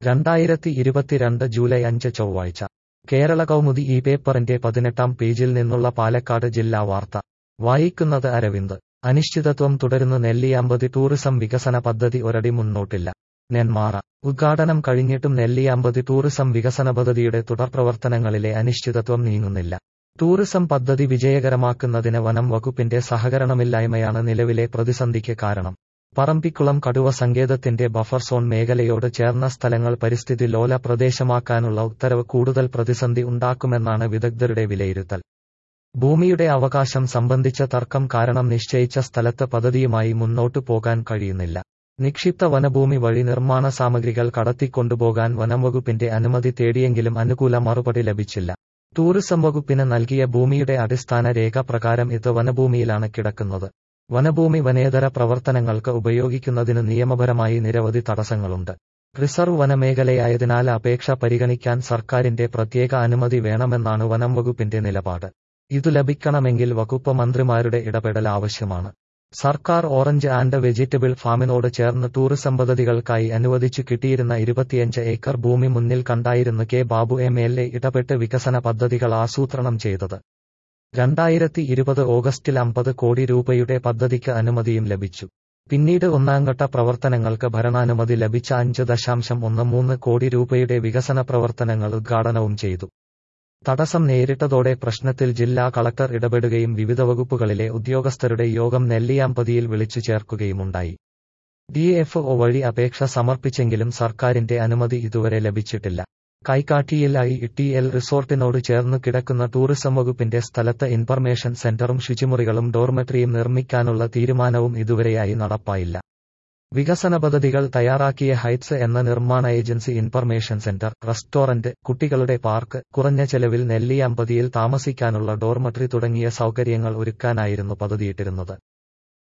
രണ്ടായിരത്തി ഇരുപത്തിരണ്ട് ജൂലൈ അഞ്ച് ചൊവ്വാഴ്ച കേരള കൗമുദി ഈ പേപ്പറിന്റെ പതിനെട്ടാം പേജിൽ നിന്നുള്ള പാലക്കാട് ജില്ലാ വാർത്ത വായിക്കുന്നത് അരവിന്ദ് അനിശ്ചിതത്വം തുടരുന്നു നെല്ലിയാമ്പതി ടൂറിസം വികസന പദ്ധതി ഒരടി മുന്നോട്ടില്ല നെന്മാറ ഉദ്ഘാടനം കഴിഞ്ഞിട്ടും നെല്ലിയാമ്പതി ടൂറിസം വികസന പദ്ധതിയുടെ തുടർപ്രവർത്തനങ്ങളിലെ അനിശ്ചിതത്വം നീങ്ങുന്നില്ല ടൂറിസം പദ്ധതി വിജയകരമാക്കുന്നതിന് വനം വകുപ്പിന്റെ സഹകരണമില്ലായ്മയാണ് നിലവിലെ പ്രതിസന്ധിക്ക് കാരണം പറമ്പിക്കുളം കടുവ സങ്കേതത്തിന്റെ ബഫർ സോൺ മേഖലയോട് ചേർന്ന സ്ഥലങ്ങൾ പരിസ്ഥിതി ലോല പ്രദേശമാക്കാനുള്ള ഉത്തരവ് കൂടുതൽ പ്രതിസന്ധി ഉണ്ടാക്കുമെന്നാണ് വിദഗ്ധരുടെ വിലയിരുത്തൽ ഭൂമിയുടെ അവകാശം സംബന്ധിച്ച തർക്കം കാരണം നിശ്ചയിച്ച സ്ഥലത്ത് പദ്ധതിയുമായി മുന്നോട്ടു പോകാൻ കഴിയുന്നില്ല നിക്ഷിപ്ത വനഭൂമി വഴി നിർമ്മാണ സാമഗ്രികൾ കടത്തിക്കൊണ്ടുപോകാൻ വനംവകുപ്പിന്റെ അനുമതി തേടിയെങ്കിലും അനുകൂല മറുപടി ലഭിച്ചില്ല ടൂറിസം വകുപ്പിന് നൽകിയ ഭൂമിയുടെ അടിസ്ഥാന രേഖ പ്രകാരം ഇത് വനഭൂമിയിലാണ് കിടക്കുന്നത് വനഭൂമി വനേതര പ്രവർത്തനങ്ങൾക്ക് ഉപയോഗിക്കുന്നതിന് നിയമപരമായി നിരവധി തടസ്സങ്ങളുണ്ട് റിസർവ് വനമേഖലയായതിനാൽ അപേക്ഷ പരിഗണിക്കാൻ സർക്കാരിന്റെ പ്രത്യേക അനുമതി വേണമെന്നാണ് വനം വകുപ്പിന്റെ നിലപാട് ഇതു ലഭിക്കണമെങ്കിൽ വകുപ്പ് മന്ത്രിമാരുടെ ഇടപെടൽ ആവശ്യമാണ് സർക്കാർ ഓറഞ്ച് ആൻഡ് വെജിറ്റബിൾ ഫാമിനോട് ചേർന്ന് ടൂറിസം പദ്ധതികൾക്കായി അനുവദിച്ചു കിട്ടിയിരുന്ന ഇരുപത്തിയഞ്ച് ഏക്കർ ഭൂമി മുന്നിൽ കണ്ടായിരുന്നു K Babu M L A ഇടപെട്ട് വികസന പദ്ധതികൾ ആസൂത്രണം ചെയ്തത് രണ്ടായിരത്തി ഇരുപത് ഓഗസ്റ്റിൽ അമ്പത് കോടി രൂപയുടെ പദ്ധതിക്ക് അനുമതിയും ലഭിച്ചു പിന്നീട് ഒന്നാംഘട്ട പ്രവർത്തനങ്ങൾക്ക് ഭരണാനുമതി ലഭിച്ച അഞ്ച് ദശാംശം ഒന്ന് മൂന്ന് കോടി രൂപയുടെ വികസന പ്രവർത്തനങ്ങൾ ഉദ്ഘാടനവും ചെയ്തു തടസ്സം നേരിട്ടതോടെ പ്രശ്നത്തിൽ ജില്ലാ കളക്ടർ ഇടപെടുകയും വിവിധ വകുപ്പുകളിലെ ഉദ്യോഗസ്ഥരുടെ യോഗം നെല്ലിയാമ്പതിയിൽ വിളിച്ചു ചേർക്കുകയുമുണ്ടായി ഡിഎഫ്ഒ വഴി അപേക്ഷ സമർപ്പിച്ചെങ്കിലും സർക്കാരിന്റെ അനുമതി ഇതുവരെ ലഭിച്ചിട്ടില്ല കൈക്കാട്ടിയിലായി ടി എൽ റിസോർട്ടിനോട് ചേർന്നു കിടക്കുന്ന ടൂറിസം വകുപ്പിന്റെ സ്ഥലത്ത് ഇൻഫർമേഷൻ സെന്ററും ശുചിമുറികളും ഡോർമെട്രിയും നിർമ്മിക്കാനുള്ള തീരുമാനവും ഇതുവരെയായി നടപ്പായില്ല വികസന പദ്ധതികൾ തയ്യാറാക്കിയ ഹൈറ്റ്സ് എന്ന നിർമ്മാണ ഏജൻസി ഇൻഫർമേഷൻ സെന്റർ റെസ്റ്റോറന്റ് കുട്ടികളുടെ പാർക്ക് കുറഞ്ഞ ചെലവിൽ നെല്ലിയാമ്പതിയിൽ താമസിക്കാനുള്ള ഡോർമട്രി തുടങ്ങിയ സൗകര്യങ്ങൾ ഒരുക്കാനായിരുന്നു പദ്ധതിയിട്ടിരുന്നത്